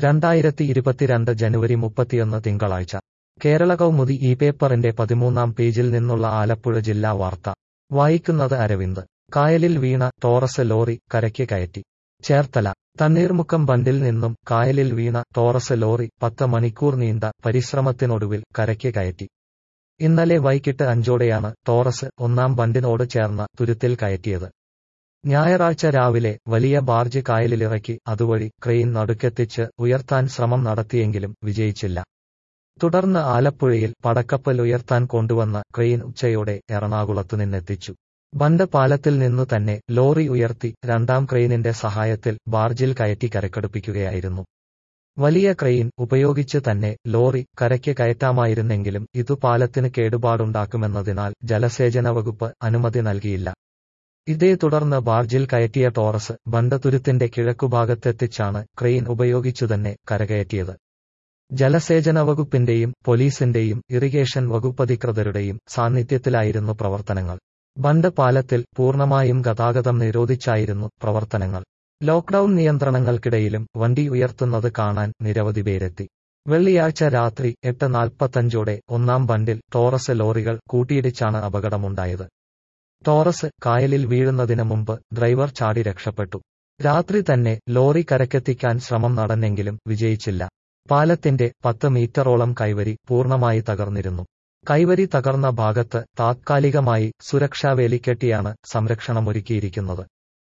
രണ്ടായിരത്തി ഇരുപത്തിരണ്ട് ജനുവരി മുപ്പത്തിയൊന്ന് തിങ്കളാഴ്ച കേരള കൗമുദി ഈ പേപ്പറിന്റെ പതിമൂന്നാം പേജിൽ നിന്നുള്ള ആലപ്പുഴ ജില്ലാ വാർത്ത വായിക്കുന്നത് അരവിന്ദ് കായലിൽ വീണ ടോറസ് ലോറി കരയ്ക്ക് കയറ്റി ചേർത്തല തണ്ണീർമുക്കം ബണ്ടിൽ നിന്നും കായലിൽ വീണ ടോറസ് ലോറി പത്ത് മണിക്കൂർ നീണ്ട പരിശ്രമത്തിനൊടുവിൽ കരയ്ക്ക് കയറ്റി ഇന്നലെ വൈകിട്ട് അഞ്ചോടെയാണ് ടോറസ് ഒന്നാം ബണ്ടിനോട് ചേർന്ന തുരുത്തിൽ കയറ്റിയത് ഞായറാഴ്ച രാവിലെ വലിയ ബാർജ് കായലിലിറക്കി അതുവഴി ക്രെയിൻ നടുക്കെത്തിച്ച് ഉയർത്താൻ ശ്രമം നടത്തിയെങ്കിലും വിജയിച്ചില്ല തുടർന്ന് ആലപ്പുഴയിൽ പടക്കപ്പൽ ഉയർത്താൻ കൊണ്ടുവന്ന ക്രെയിൻ ഉച്ചയോടെ എറണാകുളത്തു നിന്നെത്തിച്ചു ബണ്ട് പാലത്തിൽ നിന്നു തന്നെ ലോറി ഉയർത്തി രണ്ടാം ക്രെയിനിന്റെ സഹായത്തിൽ ബാർജിൽ കയറ്റി കരക്കടുപ്പിക്കുകയായിരുന്നു വലിയ ക്രെയിൻ ഉപയോഗിച്ച് തന്നെ ലോറി കരയ്ക്ക് കയറ്റാമായിരുന്നെങ്കിലും ഇതു പാലത്തിന് കേടുപാടുണ്ടാക്കുമെന്നതിനാൽ ജലസേചന വകുപ്പ് അനുമതി നൽകിയില്ല ഇതേ തുടർന്ന് ബാർജിൽ കയറ്റിയ ടോറസ് ബണ്ട് തുരുത്തിന്റെ കിഴക്കുഭാഗത്തെത്തിച്ചാണ് ക്രെയിൻ ഉപയോഗിച്ചു തന്നെ കരകയറ്റിയത് ജലസേചന വകുപ്പിന്റെയും പോലീസിന്റെയും ഇറിഗേഷൻ വകുപ്പധികൃതരുടെയും സാന്നിധ്യത്തിലായിരുന്നു പ്രവർത്തനങ്ങൾ ബണ്ട് പാലത്തിൽ പൂർണ്ണമായും ഗതാഗതം നിരോധിച്ചായിരുന്നു പ്രവർത്തനങ്ങൾ ലോക്ഡൌൺ നിയന്ത്രണങ്ങൾക്കിടയിലും വണ്ടി ഉയർത്തുന്നത് കാണാൻ നിരവധി പേരെത്തി വെള്ളിയാഴ്ച രാത്രി എട്ട് നാൽപ്പത്തഞ്ചോടെ ഒന്നാം ബണ്ടിൽ ടോറസ് ലോറികൾ കൂട്ടിയിടിച്ചാണ് അപകടമുണ്ടായത് ടോറസ് കായലിൽ വീഴുന്നതിന് മുമ്പ് ഡ്രൈവർ ചാടി രക്ഷപ്പെട്ടു രാത്രി തന്നെ ലോറി കരക്കെത്തിക്കാൻ ശ്രമം നടന്നെങ്കിലും വിജയിച്ചില്ല പാലത്തിന്റെ പത്ത് മീറ്ററോളം കൈവരി പൂർണ്ണമായി തകർന്നിരുന്നു കൈവരി തകർന്ന ഭാഗത്ത് താത്കാലികമായി സുരക്ഷാവേലി കെട്ടിയാണ് സംരക്ഷണമൊരുക്കിയിരിക്കുന്നത്